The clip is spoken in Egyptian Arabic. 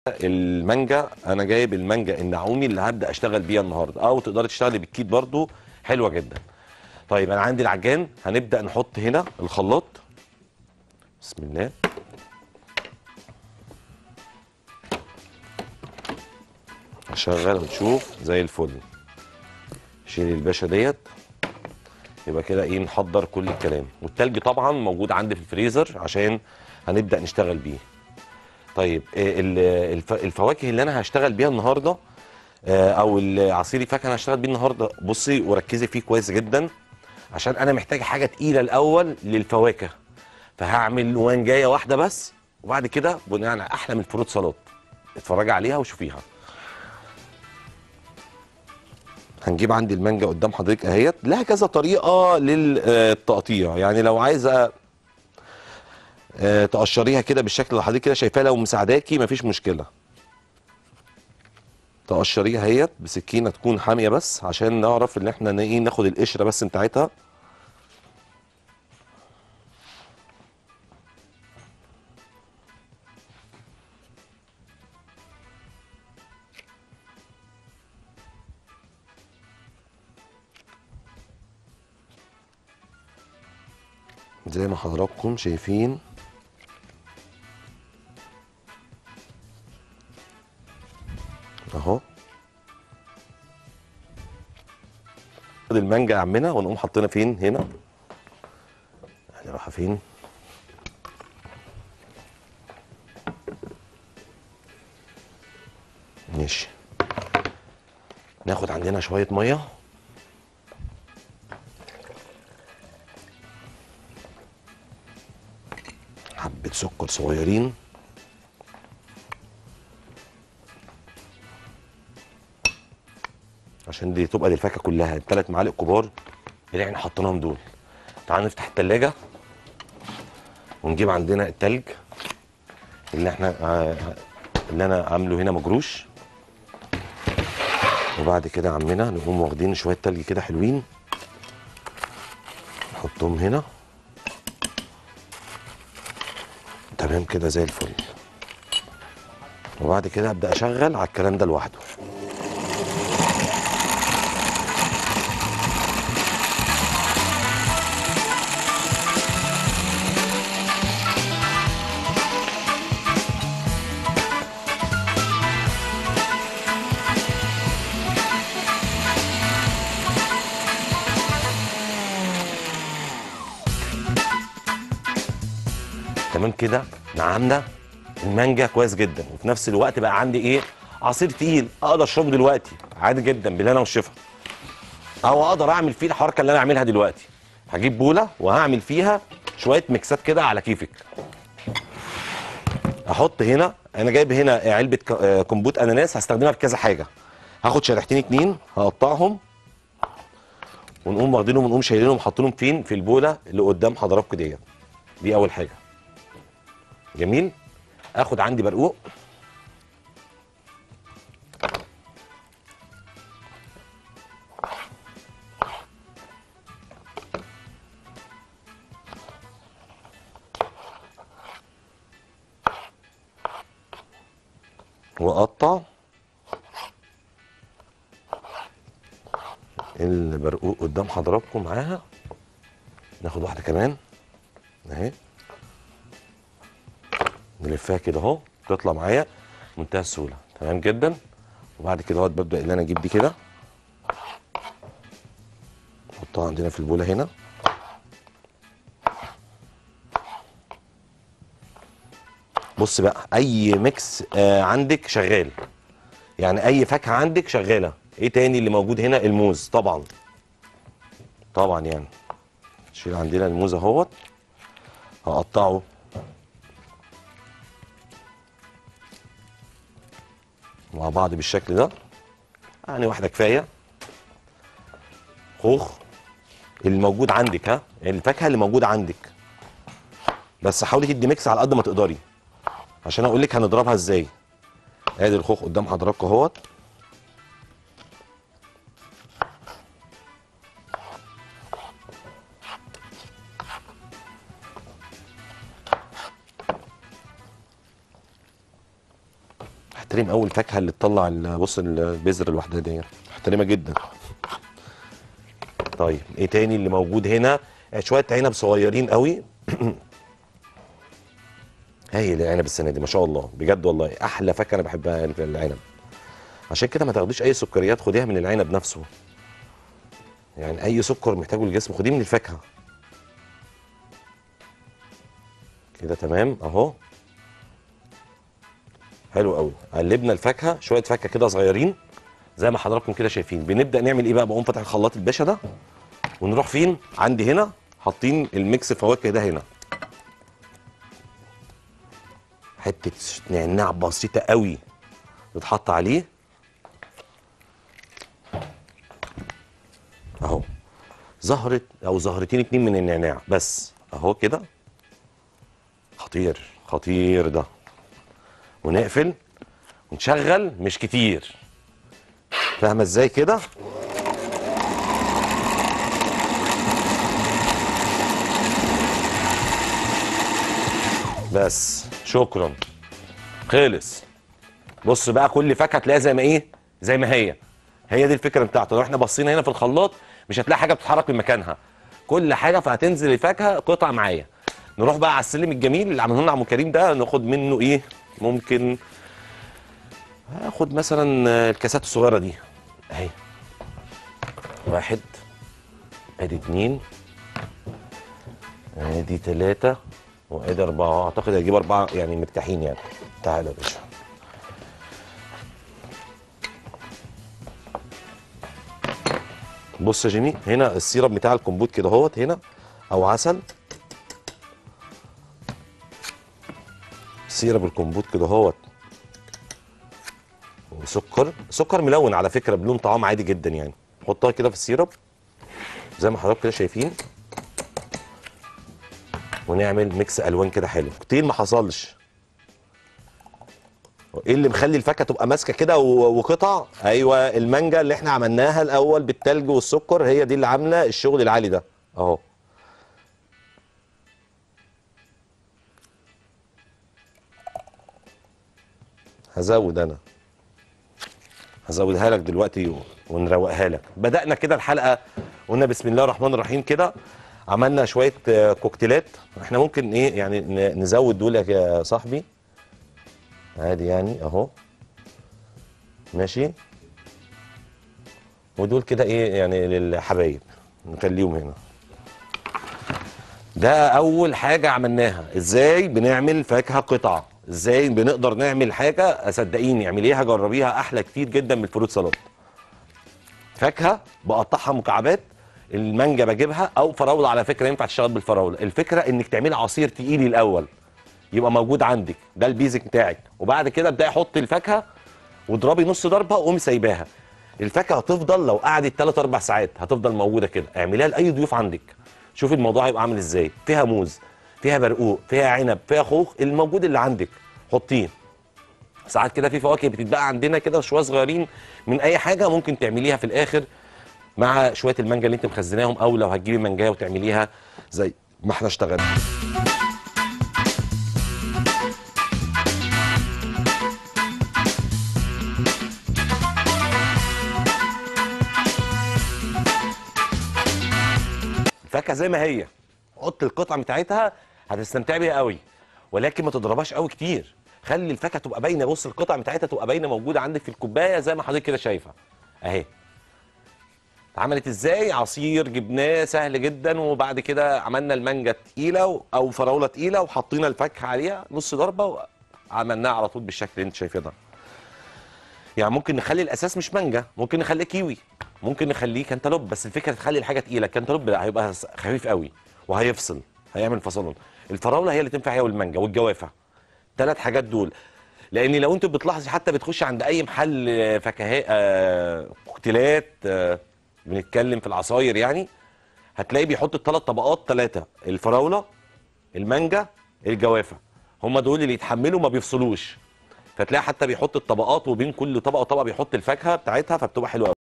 المانجا انا جايب المانجا النعومي اللي هبدا اشتغل بيها النهارده او تقدري تشتغلي بالكيت برضو حلوه جدا طيب انا عندي العجان هنبدا نحط هنا الخلاط بسم الله اشغل ونشوف زي الفل شيل الباشا ديت يبقى كده ايه نحضر كل الكلام والتلج طبعا موجود عندي في الفريزر عشان هنبدا نشتغل بيه طيب آه، ال- الف- الفواكه اللي انا هشتغل بيها النهارده آه، او العصير الفاكهه انا هشتغل بيه النهارده بصي وركزي فيه كويس جدا عشان انا محتاج حاجه تقيله الاول للفواكه فهعمل وانجايه واحده بس وبعد كده بناء على احلى من الفروت سلطات اتفرجي عليها وشوفيها هنجيب عندي المانجا قدام حضرتك اهيت لها كذا طريقه للتقطيع يعني لو عايزه آه، تقشريها كده بالشكل اللي حضرتك كده شايفاه لو مساعداكي مفيش مشكله تقشريها اهيت بسكينه تكون حاميه بس عشان نعرف ان احنا ن- ايه ناخد القشره بس بتاعتها زي ما حضراتكم شايفين اهو خد المانجا يا عمنا ونقوم حاطينها فين هنا يعني رايحه فين ماشي ناخد عندنا شويه ميه حبه سكر صغيرين عشان دي تبقى دي الفاكهه كلها الثلاث معالق كبار اللي احنا حطيناهم دول تعالوا نفتح التلاجة ونجيب عندنا التلج اللي احنا آه، اللي انا عامله هنا مجروش وبعد كده يا عمنا نقوم واخدين شويه تلج كده حلوين نحطهم هنا تمام كده زي الفل وبعد كده ابدا اشغل على الكلام ده لوحده تمام كده نعمنا المانجا كويس جدا وفي نفس الوقت بقى عندي ايه عصير تقيل اقدر اشربه دلوقتي عادي جدا بالهنا والشفا او اقدر اعمل فيه الحركه اللي انا اعملها دلوقتي هجيب بوله وهعمل فيها شويه ميكسات كده على كيفك احط هنا انا جايب هنا علبه ك- آه، كمبوت اناناس هستخدمها في كذا حاجه هاخد شريحتين اتنين هقطعهم ونقوم واخدينهم ونقوم شايلينهم حاطينهم فين في البوله اللي قدام حضراتكم ديت دي اول حاجه جميل اخد عندي برقوق واقطع البرقوق قدام حضراتكم معاها ناخد واحده كمان اهي نلفها كده اهو تطلع معايا منتهى السهوله تمام جدا وبعد كده اهوت ببدا ان انا اجيب دي كده نحطها عندنا في البوله هنا بص بقى اي ميكس آه عندك شغال يعني اي فاكهه عندك شغاله ايه تاني اللي موجود هنا الموز طبعا طبعا يعني نشيل عندنا الموز اهوت هقطعه مع بعض بالشكل ده يعني واحده كفايه خوخ اللي موجود عندك ها الفاكهه اللي موجوده عندك بس حاولي تدي ميكس على قد ما تقدري عشان اقول لك هنضربها ازاي ادي الخوخ قدام حضراتكم اهوت احترم اول فاكهه اللي تطلع ال- بص البذر لوحدها دي احترمها جدا طيب ايه تاني اللي موجود هنا شويه عنب صغيرين قوي هايل العنب السنه دي ما شاء الله بجد والله احلى فاكهه انا بحبها العنب عشان كده ما تاخديش اي سكريات خديها من العنب نفسه يعني اي سكر محتاجه الجسم خديه من الفاكهه كده تمام اهو حلو قوي قلبنا الفاكهه شويه فاكهه كده صغيرين زي ما حضراتكم كده شايفين بنبدا نعمل ايه بقى بقوم فاتح الخلاط الباشا ده ونروح فين عندي هنا حاطين الميكس فواكه ده هنا حته نعناع بسيطه قوي تتحط عليه اهو زهره او زهرتين اتنين من النعناع بس اهو كده خطير خطير ده ونقفل ونشغل مش كتير فاهمه ازاي كده بس شكرا خلص بص بقى كل فاكهه تلاقيها زي ما ايه زي ما هي هي دي الفكره بتاعته لو احنا بصينا هنا في الخلاط مش هتلاقي حاجه بتتحرك من مكانها كل حاجه فهتنزل الفاكهه قطع معايا نروح بقى على السلم الجميل اللي عمله لنا عم كريم ده ناخد منه ايه ممكن هاخد مثلا الكاسات الصغيره دي اهي واحد ادي اتنين ادي تلاته وادي اربعه اعتقد هجيب اربعه يعني مرتاحين يعني تعالى يا باشا بص يا جيمي هنا السيرب بتاع الكمبوت كده اهوت هنا او عسل سيرب الكمبوت كده اهوت وسكر سكر ملون على فكره بلون طعام عادي جدا يعني حطها كده في السيرب زي ما حضراتكم كده شايفين ونعمل ميكس الوان كده حلو كتير ما حصلش ايه اللي مخلي الفاكهه تبقى ماسكه كده و- وقطع ايوه المانجا اللي احنا عملناها الاول بالتلج والسكر هي دي اللي عامله الشغل العالي ده اهو هزود انا هزودها لك دلوقتي و- ونروقها لك بدأنا كده الحلقة قلنا بسم الله الرحمن الرحيم كده عملنا شوية آه، كوكتيلات احنا ممكن ايه يعني ن- نزود دول يا صاحبي عادي يعني اهو ماشي ودول كده ايه يعني للحبايب نخليهم هنا ده اول حاجه عملناها ازاي بنعمل فاكهه قطع ازاي بنقدر نعمل حاجه صدقيني اعمليها جربيها احلى كتير جدا من الفروت سلطه فاكهه بقطعها مكعبات المانجا بجيبها او فراوله على فكره ينفع تشتغل بالفراوله الفكره انك تعملي عصير تقيلي الاول يبقى موجود عندك ده البيزك بتاعك وبعد كده ابداي حطي الفاكهه واضربي نص ضربه وقومي سايباها الفاكهه هتفضل لو قعدت 3 4 ساعات هتفضل موجوده كده اعمليها لاي ضيوف عندك شوفي الموضوع هيبقى عامل ازاي فيها موز فيها برقوق فيها عنب فيها خوخ الموجود اللي عندك حطيه ساعات كده في فواكه بتتبقى عندنا كده شويه صغيرين من اي حاجه ممكن تعمليها في الاخر مع شويه المانجا اللي انت مخزناهم او لو هتجيبي مانجايه وتعمليها زي ما احنا اشتغلنا الفاكهه زي ما هي حط القطعه بتاعتها هتستمتعي بيها قوي ولكن ما تضربهاش قوي كتير خلي الفاكهه تبقى باينه بص القطع بتاعتها تبقى باينه موجوده عندك في الكوبايه زي ما حضرتك كده شايفه اهي اتعملت ازاي عصير جبناه سهل جدا وبعد كده عملنا المانجا تقيله او فراوله تقيله وحطينا الفاكهه عليها نص ضربه وعملناها على طول بالشكل اللي انت شايفاه ده يعني ممكن نخلي الاساس مش مانجا ممكن نخليه كيوي ممكن نخليه كانتالوب بس الفكره تخلي الحاجه تقيله الكانتالوب لا هيبقى خفيف قوي وهيفصل هيعمل فصلان الفراوله هي اللي تنفع هي والمانجا والجوافه ثلاث حاجات دول لان لو انت بتلاحظي حتى بتخش عند اي محل آه، فاكهه آه، كوكتيلات آه، بنتكلم في العصاير يعني هتلاقي بيحط الثلاث طبقات ثلاثه الفراوله المانجا الجوافه هم دول اللي يتحملوا ما بيفصلوش فتلاقي حتى بيحط الطبقات وبين كل طبقه وطبقه بيحط الفاكهه بتاعتها فبتبقى حلوه قوي